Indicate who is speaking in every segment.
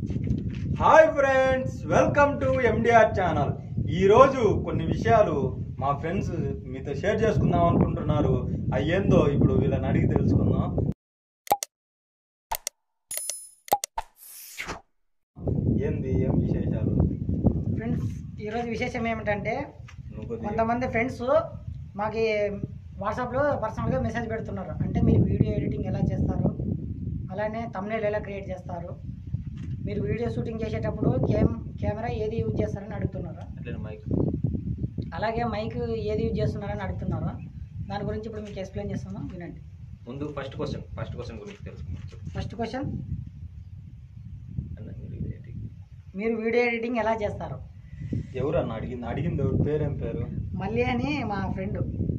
Speaker 1: Hi friends welcome to MDR channel ఈ రోజు కొన్ని విషయాలు మా ఫ్రెండ్స్ మీతో షేర్ చేసుకుందాం అనుకుంటున్నారు అయ్యేందో ఇప్పుడు వీళ్ళని అడిగి తెలుసుకుందాం ఏంది ఏం విశేషాలు
Speaker 2: ఫ్రెండ్స్ ఈరోజు విశేషం ఏమిటంటే
Speaker 1: నువ్వు కొద్దిగా-
Speaker 2: కొంతమంది ఫ్రెండ్స్ మాకు వాట్సాప్లో పర్సనల్గా మెసేజ్ పెడుతున్నారు అంటే మీరు వీడియో ఎడిటింగ్ ఎలా చేస్తారు అలానే తమ్నేల్ ఎలా క్రియేట్ చేస్తారు మీరు వీడియో షూటింగ్ చేసేటప్పుడు కేమ్ కెమెరా ఏది యూజ్ చేస్తారని అడుగుతున్నారు
Speaker 3: అట్లనే మైక్
Speaker 2: అలాగే మైక్ ఏది యూజ్ చేస్తున్నారని అడుగుతున్నారు దాని గురించి ఇప్పుడు మీకు ఎక్స్ప్లెయిన్ చేస్తాను వినండి
Speaker 3: ముందు ఫస్ట్ క్వశ్చన్ ఫస్ట్ క్వశ్చన్ గురించి తెలుసుకుందాం చెప్పు.
Speaker 2: ఫస్ట్ క్వశ్చన్
Speaker 3: అన్న మీరు ఇదేంటి?
Speaker 2: మీరు వీడియో ఎడిటింగ్ ఎలా చేస్తారు
Speaker 1: ఎవరు అన్న అడిగింది అడిగింది ఎవరు పేరేం పేరు
Speaker 2: మళ్ళీ అని మా ఫ్రెండ్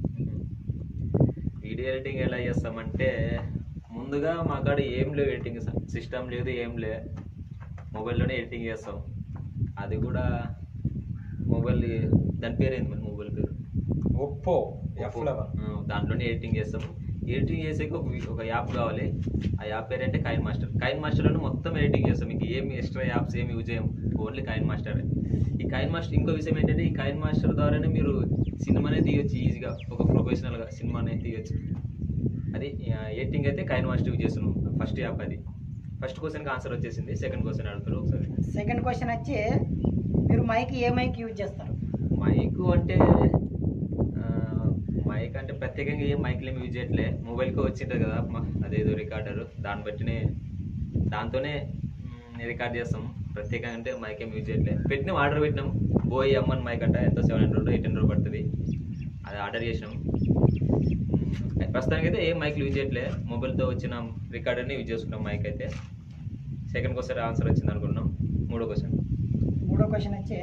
Speaker 3: వీడియో ఎడిటింగ్ ఎలా చేస్తామంటే ముందుగా మా కాడ ఏం లేవు ఎడిటింగ్ సిస్టమ్ లేదు ఏం లే మొబైల్లోనే ఎడిటింగ్ చేస్తాం అది కూడా మొబైల్ దాని పేరు ఏంది మరి మొబైల్ పేరు
Speaker 1: ఒప్పో ఎఫ్ లెవెన్
Speaker 3: ఆ, దాంట్లోనే ఎడిటింగ్ చేస్తాం ఎడిటింగ్ చేసేకి ఒక వి- ఒక యాప్ కావాలి ఆ యాప్ పేరు అంటే కైన్ మాస్టర్ కైన్ మాస్టర్లోనే మొత్తం ఎడిటింగ్ చేస్తాం మీకు ఏమి ఎక్స్ట్రా యాప్స్ ఏమి యూజ్ చేయం ఓన్లీ కైన్ మాస్టర్ ఈ కైన్ మాస్టర్ ఇంకో విషయం ఏంటంటే ఈ కైన్ మాస్టర్ ద్వారానే మీరు సినిమానే తీయొచ్చు ఈజీగా ఒక ప్రొఫెషనల్గా సినిమానే తీయొచ్చు అది ఎడిటింగ్ అయితే కైన్ మాస్టర్ యూజ్ చేస్తున్నాం ఫస్ట్ యాప్ అది ఫస్ట్ క్వశ్చన్కి ఆన్సర్ వచ్చేసింది సెకండ్ క్వశ్చన్ అడుగుతారు ఒకసారి
Speaker 2: సెకండ్ క్వశ్చన్ వచ్చి మీరు మైక్ ఏ మైక్ యూజ్ చేస్తారు
Speaker 3: మైక్ అంటే ఆ, మైక్ అంటే ప్రత్యేకంగా ఏం మైక్లు ఏమి యూజ్ చేయట్లే మొబైల్కి వచ్చింటుంది కదా మ- అదేదో రికార్డర్ దాన్ని బట్టినే దాంతోనే రికార్డ్ చేస్తాం ప్రత్యేకంగా అంటే మైక్ ఏం యూజ్ చేయట్లే పెట్టినాం ఆర్డర్ పెట్టినాం బోయ్ అమ్మన్ మైక్ అంట ఎంతో సెవెన్ హండ్రెడ్ ఎయిట్ హండ్రెడ్ పడుతుంది అది ఆర్డర్ చేసినాం మ్మ్. ప్రస్తుతానికి అయితే ఏ మైక్లు యూజ్ చేయట్లే మొబైల్తో వచ్చిన రికార్డర్ని యూజ్ చేసుకున్నాం మైక్ అయితే సెకండ్ క్వశ్చన్ ఆన్సర్ వచ్చింది అనుకున్నాం మూడో క్వశ్చన్
Speaker 2: మూడో క్వశ్చన్ వచ్చి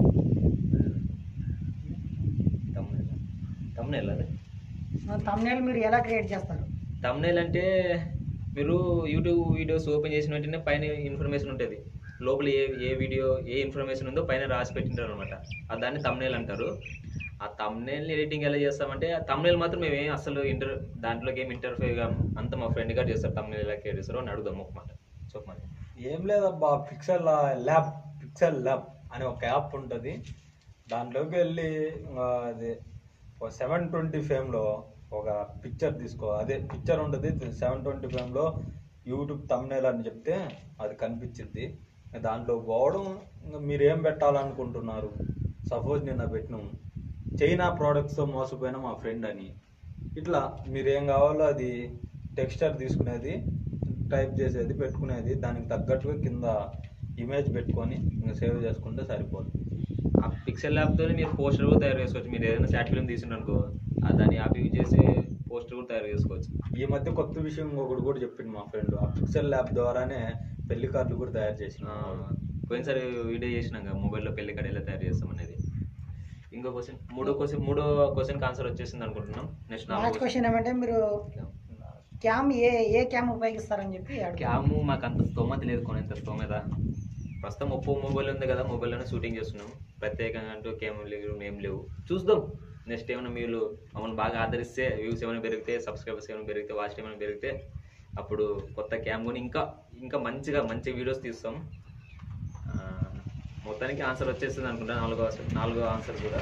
Speaker 3: తమ్మునేలా తమ్మునేలా అదే
Speaker 2: తమ్నేల్ మీరు ఎలా క్రియేట్ చేస్తారు
Speaker 3: తమ్నేల్ అంటే మీరు యూట్యూబ్ వీడియోస్ ఓపెన్ చేసిన వెంటనే పైన ఇన్ఫర్మేషన్ ఉంటుంది లోపల ఏ ఏ వీడియో ఏ ఇన్ఫర్మేషన్ ఉందో పైన రాసి పెట్టింటారు అనమాట దాన్ని తమ్నేల్ అంటారు ఆ తమ్నేల్ ఎడిటింగ్ ఎలా చేస్తామంటే ఆ తమ్నేల్ మాత్రం మేము ఏం అసలు ఇంటర్ దాంట్లోకి ఏం ఇంటర్ఫేర్ అంత మా ఫ్రెండ్ గారు చేస్తారు తమ్నేల్ ఎలా క్రియేట్ చేస్తారో అని అడుగుదాం ఒక మాట చెప్పమని
Speaker 1: ఏం లేదబ్బా పిక్సెల్ ల్యాబ్ పిక్సెల్ ల్యాబ్ అనే ఒక యాప్ ఉంటుంది దాంట్లోకి వెళ్ళి ఆ, అది సెవెన్ ట్వంటీ ఫేమ్లో ఒక పిక్చర్ తీసుకో అదే పిక్చర్ ఉంటుంది సెవెన్ ట్వంటీ ఫేమ్లో యూట్యూబ్ తమ్నేల్ అని చెప్తే అది కనిపించింది దాంట్లో పోవడం ఇంకా మీరు ఏం పెట్టాలనుకుంటున్నారు సపోజ్ నిన్న పెట్టినాం చైనా ప్రోడక్ట్స్తో మోసపోయిన మా ఫ్రెండ్ అని ఇట్లా మీరు ఏం కావాలో అది టెక్స్చర్ తీసుకునేది టైప్ చేసేది పెట్టుకునేది దానికి తగ్గట్టుగా కింద ఇమేజ్ పెట్టుకొని ఇంకా సేవ్ చేసుకుంటే సరిపోతుంది
Speaker 3: ఆ పిక్సెల్ ల్యాబ్తో మీరు పోస్టర్ కూడా తయారు చేసుకోవచ్చు మీరు ఏదైనా షార్ట్ ఫిల్మ్ తీసిండ్రు అనుకో ఆ దాన్ని యాప్ యూజ్ చేసి పోస్టర్ కూడా తయారు చేసుకోవచ్చు
Speaker 1: ఈ మధ్య కొత్త విషయం ఇంకొకటి కూడా చెప్పింది మా ఫ్రెండ్ ఆ పిక్సెల్ ల్యాబ్ ద్వారానే పెళ్లి కార్డులు కూడా తయారు చేసి
Speaker 3: ఆ, పోయినసారి వీడియో చేసినాక మొబైల్లో పెళ్లి కార్డు ఎలా తయారు చేస్తాం అనేది ఇంకో క్వశ్చన్ మూడో క్వశ్చన్ మూడో క్వశ్చన్కి ఆన్సర్ వచ్చేసింది అనుకుంటున్నాం నెక్స్ట్
Speaker 2: లాస్ట్
Speaker 3: నాలుగో
Speaker 2: క్వశ్చన్ ఏమంటే మీరు క్యామ్ ఏ ఏ క్యామ్ ఉపయోగిస్తారని చెప్పి అడుగుతున్నారు.
Speaker 3: క్యాము మాకు అంత స్తోమత లేదు కొనేంత స్తోమత ప్రస్తుతం ఒప్పో మొబైల్ ఉంది కదా మొబైల్లోనే షూటింగ్ చేస్తున్నాం ప్రత్యేకంగా అంటూ క్యామ్ లేవు ఏం లేవు చూద్దాం నెక్స్ట్ ఏమైనా మీరు మమ్మల్ని బాగా ఆదరిస్తే వ్యూస్ ఏమైనా పెరిగితే సబ్స్క్రైబర్స్ ఏమైనా పెరిగితే వాచ్ ఏమైనా పెరిగితే అప్పుడు కొత్త క్యామ్ కొని ఇంకా ఇంకా మంచిగా మంచి వీడియోస్ తీస్తాం ఆ, మొత్తానికి ఆన్సర్ వచ్చేస్తుంది అనుకుంటా నాలుగో ఆన్సర్ నాలుగో ఆన్సర్ కూడా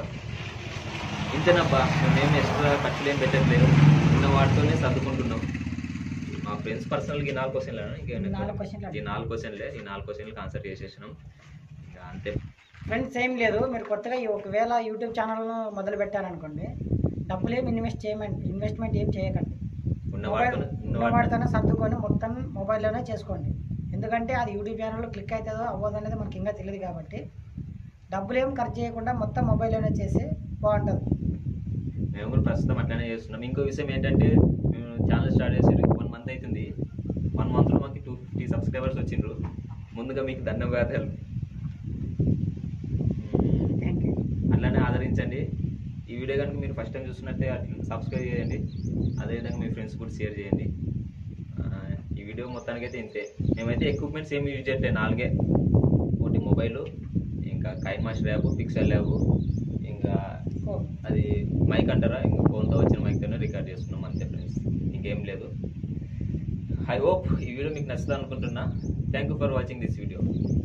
Speaker 3: ఇంతేనబ్బా మేమేం ఎక్స్ట్రా ఖర్చులు ఏం పెట్టట్లేదు ఉన్న వాటితోనే సర్దుకుంటున్నాం మా ఫ్రెండ్స్ పర్సనల్గా ఈ నాలుగు క్వశ్చన్లు
Speaker 2: ఈ నాలుగు questionలు
Speaker 3: ఈ నాలుగు క్వశ్చన్లే ఈ నాలుగు క్వశ్చన్లకు ఆన్సర్ చేసేసినాం ఇంకా అంతే
Speaker 2: ఫ్రెండ్స్ ఏం లేదు మీరు కొత్తగా ఈ ఒకవేళ యూట్యూబ్ ఛానల్ను మొదలు పెట్టారనుకోండి డబ్బులు ఏమి ఇన్వెస్ట్ చేయమండి ఇన్వెస్ట్మెంట్ ఏం చేయకండి
Speaker 3: ఉన్న
Speaker 2: మొబైల్
Speaker 3: వాటితోనే ఉన్న
Speaker 2: ఉన్న
Speaker 3: వాటితో
Speaker 2: వాటితోనే సర్దుకొని మొత్తం మొబైల్లోనే చేసుకోండి ఎందుకంటే అది యూట్యూబ్ ఛానల్లో క్లిక్ అవుతుందో అవ్వదు అనేది మనకి ఇంకా తెలియదు కాబట్టి డబ్బులు ఏం ఖర్చు చేయకుండా మొత్తం మొబైల్లోనే చేసి బాగుంటుంది
Speaker 3: మేము కూడా ప్రస్తుతం అట్లనే చేస్తున్నాం ఇంకో విషయం ఏంటంటే మేము ఛానల్ స్టార్ట్ చేసి వన్ మంత్ అవుతుంది వన్ మంత్లో మాకు టూ ఫిఫ్టీ సబ్స్క్రైబర్స్ వచ్చిండ్రు ముందుగా మీకు ధన్యవాదాలు మ్మ్.
Speaker 2: థ్యాంక్ యూ
Speaker 3: అట్లానే ఆదరించండి ఈ వీడియో కనుక మీరు ఫస్ట్ టైం చూస్తున్నట్టే అట్లా సబ్స్క్రైబ్ చేయండి అదేవిధంగా మీ ఫ్రెండ్స్ కూడా షేర్ చేయండి ఆ, ఈ వీడియో మొత్తానికైతే ఇంతే మేమైతే ఎక్విప్మెంట్స్ ఏమి యూజ్ చేయట్లేదు నాలుగే ఒకటి మొబైల్ ఇంకా KineMaster lab PixelLab ఇంకా
Speaker 2: ఓ
Speaker 3: అది మైక్ అంటారా ఇంకా ఫోన్తో వచ్చిన మైక్తోనే రికార్డ్ చేస్తున్నాం అంతే ఫ్రెండ్స్ ఇంకేం లేదు ఐ హోప్ ఈ వీడియో మీకు నచ్చుతుంది అనుకుంటున్నా thank you for watching this video